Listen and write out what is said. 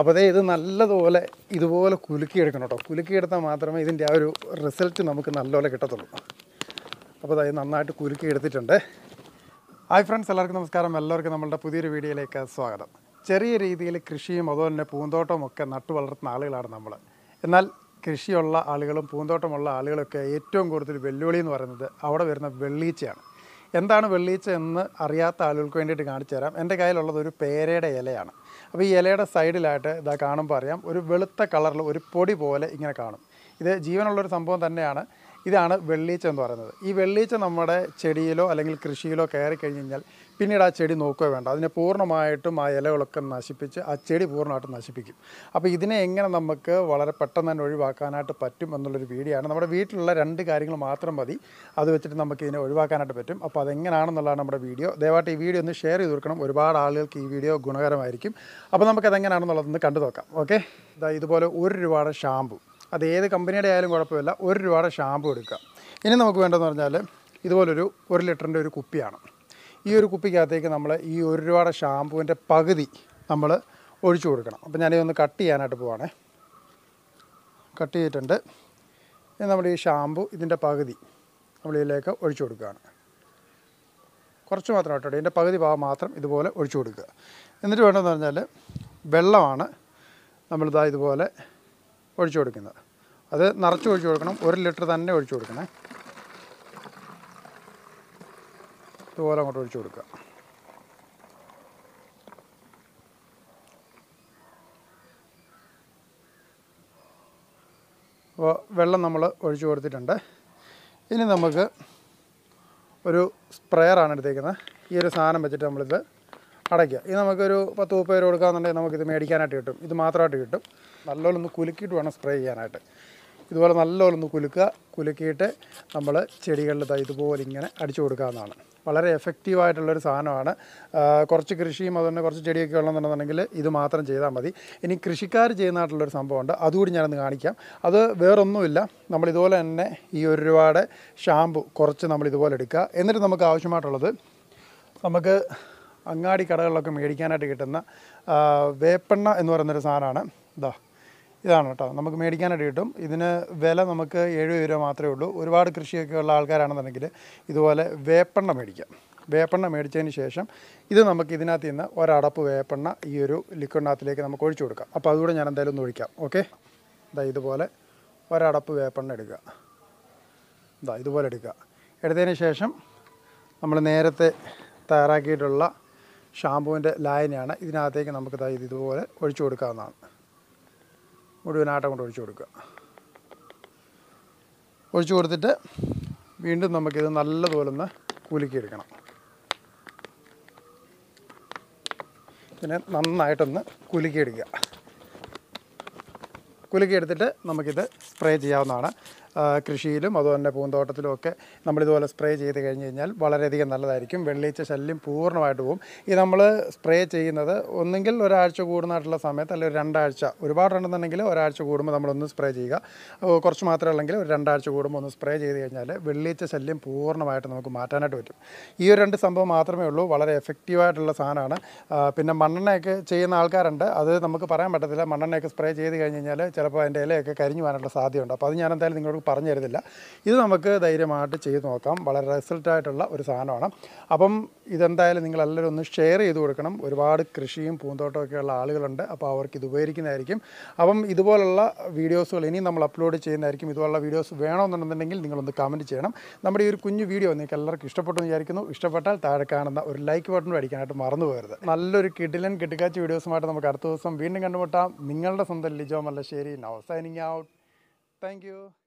അപ്പോൾ അതേ ഇത് നല്ലതുപോലെ ഇതുപോലെ കുലുക്കിയെടുക്കണം കേട്ടോ കുലുക്കിയെടുത്താൽ മാത്രമേ ഇതിൻ്റെ ആ ഒരു റിസൾട്ട് നമുക്ക് നല്ലപോലെ കിട്ടത്തുള്ളൂ അപ്പോൾ അതായത് നന്നായിട്ട് കുലുക്കി എടുത്തിട്ടുണ്ട് ഹായ് ഫ്രണ്ട്സ് എല്ലാവർക്കും നമസ്കാരം എല്ലാവർക്കും നമ്മളുടെ പുതിയൊരു വീഡിയോയിലേക്ക് സ്വാഗതം ചെറിയ രീതിയിൽ കൃഷിയും അതുപോലെ തന്നെ പൂന്തോട്ടവും ഒക്കെ നട്ടു വളർത്തുന്ന ആളുകളാണ് നമ്മൾ എന്നാൽ കൃഷിയുള്ള ആളുകളും പൂന്തോട്ടമുള്ള ആളുകളൊക്കെ ഏറ്റവും കൂടുതൽ വെല്ലുവിളി എന്ന് പറയുന്നത് അവിടെ വരുന്ന വെള്ളീച്ചയാണ് എന്താണ് വെള്ളീച്ച എന്ന് അറിയാത്ത ആളുകൾക്ക് വേണ്ടിയിട്ട് കാണിച്ചു തരാം എൻ്റെ കയ്യിലുള്ളത് ഒരു പേരയുടെ ഇലയാണ് അപ്പോൾ ഈ ഇലയുടെ സൈഡിലായിട്ട് ഇതാ കാണുമ്പോൾ അറിയാം ഒരു വെളുത്ത കളറിൽ ഒരു പൊടി പോലെ ഇങ്ങനെ കാണും ഇത് ജീവനുള്ളൊരു സംഭവം തന്നെയാണ് ഇതാണ് വെള്ളീച്ച എന്ന് പറയുന്നത് ഈ വെള്ളീച്ച നമ്മുടെ ചെടിയിലോ അല്ലെങ്കിൽ കൃഷിയിലോ കയറി കഴിഞ്ഞ് കഴിഞ്ഞാൽ പിന്നീട് ആ ചെടി നോക്കുക വേണ്ട അതിനെ പൂർണ്ണമായിട്ടും ആ ഇലകളൊക്കെ നശിപ്പിച്ച് ആ ചെടി പൂർണ്ണമായിട്ടും നശിപ്പിക്കും അപ്പോൾ ഇതിനെ എങ്ങനെ നമുക്ക് വളരെ പെട്ടെന്ന് തന്നെ ഒഴിവാക്കാനായിട്ട് പറ്റും എന്നുള്ളൊരു വീഡിയോ ആണ് നമ്മുടെ വീട്ടിലുള്ള രണ്ട് കാര്യങ്ങൾ മാത്രം മതി അത് വെച്ചിട്ട് നമുക്ക് ഇതിനെ ഒഴിവാക്കാനായിട്ട് പറ്റും അപ്പോൾ അതെങ്ങനെയാണെന്നുള്ളതാണ് നമ്മുടെ വീഡിയോ ദയവായിട്ട് ഈ വീഡിയോ ഒന്ന് ഷെയർ ചെയ്ത് കൊടുക്കണം ഒരുപാട് ആളുകൾക്ക് ഈ വീഡിയോ ഗുണകരമായിരിക്കും അപ്പോൾ നമുക്ക് അതെങ്ങനെയാണെന്നുള്ളതൊന്ന് കണ്ടു നോക്കാം ഓക്കെ ഇതാ ഇതുപോലെ ഒരു രൂപയുടെ ഷാമ്പു അത് ഏത് കമ്പനിയുടെ ആയാലും കുഴപ്പമില്ല ഒരു രൂപയുടെ ഷാമ്പു എടുക്കുക ഇനി നമുക്ക് വേണ്ടതെന്ന് പറഞ്ഞാൽ ഇതുപോലൊരു ഒരു ലിറ്ററിൻ്റെ ഒരു കുപ്പിയാണ് ഈ ഒരു കുപ്പിക്കകത്തേക്ക് നമ്മൾ ഈ ഒരു രൂപയുടെ ഷാമ്പുവിൻ്റെ പകുതി നമ്മൾ ഒഴിച്ചു കൊടുക്കണം അപ്പോൾ ഞാനിതൊന്ന് കട്ട് ചെയ്യാനായിട്ട് പോവാണേ കട്ട് ചെയ്തിട്ടുണ്ട് ഇനി നമ്മുടെ ഈ ഷാമ്പു ഇതിൻ്റെ പകുതി നമ്മൾ ഇതിലേക്ക് ഒഴിച്ചു കൊടുക്കുകയാണ് കുറച്ച് മാത്രം കേട്ടോ ഇതിൻ്റെ പകുതി ഭാഗം മാത്രം ഇതുപോലെ ഒഴിച്ചു കൊടുക്കുക എന്നിട്ട് വേണ്ടതെന്ന് പറഞ്ഞാൽ വെള്ളമാണ് നമ്മളിതാ ഇതുപോലെ ഒഴിച്ചു കൊടുക്കുന്നത് അത് നിറച്ച് ഒഴിച്ചു കൊടുക്കണം ഒരു ലിറ്റർ തന്നെ ഒഴിച്ചു കൊടുക്കണേ ഇതുപോലെ അങ്ങോട്ട് ഒഴിച്ചു കൊടുക്കുക അപ്പോൾ വെള്ളം നമ്മൾ ഒഴിച്ചു കൊടുത്തിട്ടുണ്ട് ഇനി നമുക്ക് ഒരു സ്പ്രെയറാണ് എടുത്തേക്കുന്നത് ഈ ഒരു സാധനം വെച്ചിട്ട് നമ്മളിത് അടയ്ക്കുക ഇത് നമുക്കൊരു പത്ത് മുപ്പത് രൂപ കൊടുക്കാന്നുണ്ടെങ്കിൽ നമുക്കിത് മേടിക്കാനായിട്ട് കിട്ടും ഇത് മാത്രമായിട്ട് കിട്ടും നല്ലോണം ഒന്ന് കുലുക്കിയിട്ട് വേണം സ്പ്രേ ചെയ്യാനായിട്ട് ഇതുപോലെ നല്ലോണം ഒന്ന് കുലുക്കുക കുലുക്കിയിട്ട് നമ്മൾ ചെടികളിൽ ദാ ഇതുപോലെ ഇങ്ങനെ അടിച്ചു കൊടുക്കാവുന്നതാണ് വളരെ എഫക്റ്റീവായിട്ടുള്ളൊരു സാധനമാണ് ആ, കുറച്ച് കൃഷിയും അതുതന്നെ കുറച്ച് ചെടിയൊക്കെ ഉള്ളതെന്നുണ്ടെങ്കിൽ ഇത് മാത്രം ചെയ്താൽ മതി ഇനി കൃഷിക്കാർ ചെയ്യുന്നതായിട്ടുള്ളൊരു സംഭവമുണ്ട് അതുകൂടി ഞാനൊന്ന് കാണിക്കാം അത് വേറൊന്നുമില്ല നമ്മൾ ഇതുപോലെ തന്നെ ഈ ഒരു രൂപയുടെ ഷാമ്പു കുറച്ച് നമ്മൾ ഇതുപോലെ എടുക്കുക എന്നിട്ട് നമുക്ക് ആവശ്യമായിട്ടുള്ളത് നമുക്ക് അങ്ങാടി കടകളിലൊക്കെ മേടിക്കാനായിട്ട് കിട്ടുന്ന ആ, വേപ്പെണ്ണ എന്ന് പറയുന്നൊരു സാധനമാണ് ഇതാ ഇതാണ് കേട്ടോ നമുക്ക് മേടിക്കാനായിട്ട് കിട്ടും ഇതിന് വില നമുക്ക് എഴുപത് രൂപ മാത്രമേ ഉള്ളൂ ഒരുപാട് കൃഷിയൊക്കെ ഉള്ള ആൾക്കാരാണെന്നുണ്ടെങ്കിൽ ഇതുപോലെ വേപ്പെണ്ണ മേടിക്കാം വേപ്പെണ്ണ മേടിച്ചതിന് ശേഷം ഇത് നമുക്ക് ഇതിനകത്ത് നിന്ന് ഒരടപ്പ് വേപ്പെണ്ണ ഈ ഒരു ലിക്വിഡിനകത്തിലേക്ക് നമുക്ക് ഒഴിച്ചു കൊടുക്കാം അപ്പോൾ അതുകൂടെ ഞാൻ എന്തായാലും ഒന്ന് ഒഴിക്കാം ഓക്കെ ഇതാ ഇതുപോലെ ഒരടപ്പ് വേപ്പെണ്ണ എടുക്കുക ഇതാ ഇതുപോലെ എടുക്കുക എടുത്തതിന് ശേഷം നമ്മൾ നേരത്തെ തയ്യാറാക്കിയിട്ടുള്ള ഷാമ്പുവിൻ്റെ ലായനിയാണ് ഇതിനകത്തേക്ക് നമുക്ക് ദാ ഇത് ഇതുപോലെ ഒഴിച്ചു കൊടുക്കാവുന്നതാണ് മുഴുവനാട്ടം കൊണ്ട് ഒഴിച്ചു കൊടുക്കുക ഒഴിച്ചു കൊടുത്തിട്ട് വീണ്ടും നമുക്കിത് നല്ലതുപോലെ ഒന്ന് കുലുക്കിയെടുക്കണം പിന്നെ നന്നായിട്ടൊന്ന് കുലുക്കിയെടുക്കുക കുലുക്കിയെടുത്തിട്ട് നമുക്കിത് സ്പ്രേ ചെയ്യാവുന്നതാണ് ആ, കൃഷിയിലും അതുപോലെ പൂന്തോട്ടത്തിലും ഒക്കെ നമ്മളിതുപോലെ സ്പ്രേ ചെയ്ത് കഴിഞ്ഞ് കഴിഞ്ഞാൽ വളരെയധികം നല്ലതായിരിക്കും വെള്ളീച്ച ശല്യം പൂർണ്ണമായിട്ട് പോകും ഇത് നമ്മൾ സ്പ്രേ ചെയ്യുന്നത് ഒന്നെങ്കിൽ ഒരാഴ്ച കൂടുന്നതായിട്ടുള്ള സമയത്ത് അല്ലെങ്കിൽ ഒരു രണ്ടാഴ്ച ഒരുപാടുണ്ടെന്നുണ്ടെങ്കിൽ ഒരാഴ്ച കൂടുമ്പോൾ നമ്മളൊന്ന് സ്പ്രേ ചെയ്യുക ഓ, കുറച്ച് മാത്രമേ ഉള്ളെങ്കിൽ ഒരു രണ്ടാഴ്ച കൂടുമ്പോൾ ഒന്ന് സ്പ്രേ ചെയ്ത് കഴിഞ്ഞാൽ വെള്ളീച്ച ശല്യം പൂർണ്ണമായിട്ട് നമുക്ക് മാറ്റാനായിട്ട് പറ്റും ഈ ഒരു രണ്ട് സംഭവം മാത്രമേ ഉള്ളൂ വളരെ എഫക്റ്റീവായിട്ടുള്ള സാധനമാണ് ആ, പിന്നെ മണ്ണെണ്ണയൊക്കെ ചെയ്യുന്ന ആൾക്കാരുണ്ട് അത് നമുക്ക് പറയാൻ പറ്റത്തില്ല മണ്ണെണ്ണയൊക്കെ സ്പ്രേ ചെയ്ത് കഴിഞ്ഞ് കഴിഞ്ഞാൽ ചിലപ്പോൾ അതിൻ്റെ ഇലയൊക്കെ കരിഞ്ഞു പോകാനുള്ള സാധ്യതയുണ്ട് അപ്പോൾ അത് ഞാൻ എന്തായാലും നിങ്ങളോട് പറഞ്ഞു തരുന്നില്ല ഇത് നമുക്ക് ധൈര്യമായിട്ട് ചെയ്ത് നോക്കാം വളരെ റിസൾട്ടായിട്ടുള്ള ഒരു സാധനമാണ് അപ്പം ഇതെന്തായാലും നിങ്ങളെല്ലാവരും ഒന്ന് ഷെയർ ചെയ്ത് കൊടുക്കണം ഒരുപാട് കൃഷിയും പൂന്തോട്ടമൊക്കെ ഉള്ള ആളുകളുണ്ട് അപ്പോൾ അവർക്ക് ഇത് ഉപകരിക്കുന്നതായിരിക്കും അപ്പം ഇതുപോലുള്ള വീഡിയോസുകൾ ഇനിയും നമ്മൾ അപ്ലോഡ് ചെയ്യുന്നതായിരിക്കും ഇതുപോലുള്ള വീഡിയോസ് വേണമെന്നുണ്ടെന്നുണ്ടെങ്കിൽ നിങ്ങളൊന്ന് കമൻറ്റ് ചെയ്യണം നമ്മുടെ ഈ ഒരു കുഞ്ഞു വീഡിയോ നിങ്ങൾക്ക് എല്ലാവർക്കും ഇഷ്ടപ്പെട്ടു എന്ന് വിചാരിക്കുന്നു ഇഷ്ടപ്പെട്ടാൽ താഴെ കാണുന്ന ഒരു ലൈക്ക് ബട്ടൺ അടിക്കാനായിട്ട് മറന്നു പോകരുത് നല്ലൊരു കിടിലൻ കിട്ടുകാച്ച വീഡിയോസുമായിട്ട് നമുക്ക് അടുത്ത ദിവസം വീണ്ടും കണ്ടുമുട്ടാം നിങ്ങളുടെ സ്വന്തം Lijo Mallassery now signing out thank U